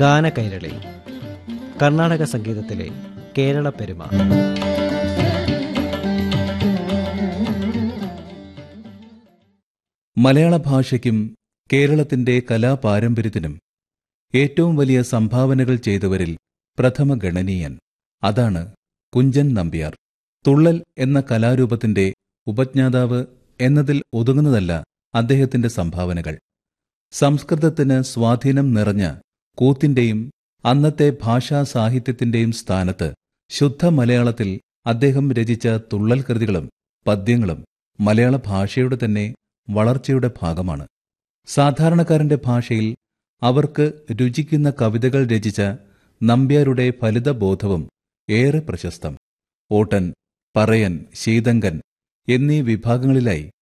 ഗാനകൈരളി കർണാടക സംഗീതത്തിലെ കേരള പെരുമ മലയാള ഭാഷയ്ക്കും കേരളത്തിന്റെ കലാപാരമ്പര്യത്തിനും ഏറ്റവും വലിയ സംഭാവനകൾ ചെയ്തവരിൽ പ്രഥമ ഗണനീയൻ അതാണ് കുഞ്ചൻ നമ്പ്യാർ തുള്ളൽ എന്ന കലാരൂപത്തിന്റെ ഉപജ്ഞാതാവ് എന്നതിൽ ഒതുങ്ങുന്നതല്ല അദ്ദേഹത്തിന്റെ സംഭാവനകൾ സംസ്കൃതത്തിന് സ്വാധീനം നിറഞ്ഞ കൂത്തിന്റെയും അന്നത്തെ ഭാഷാ സാഹിത്യത്തിന്റെയും സ്ഥാനത്ത് ശുദ്ധ മലയാളത്തിൽ അദ്ദേഹം രചിച്ച തുള്ളൽ കൃതികളും പദ്യങ്ങളും മലയാള ഭാഷയുടെ തന്നെ വളർച്ചയുടെ ഭാഗമാണ് സാധാരണക്കാരന്റെ ഭാഷയിൽ അവർക്ക് രുചിക്കുന്ന കവിതകൾ രചിച്ച നമ്പ്യാരുടെ ഫലിതബോധവും ഏറെ പ്രശസ്തം ഓട്ടൻ പറയൻ ശീതങ്കൻ എന്നീ വിഭാഗങ്ങളിലായി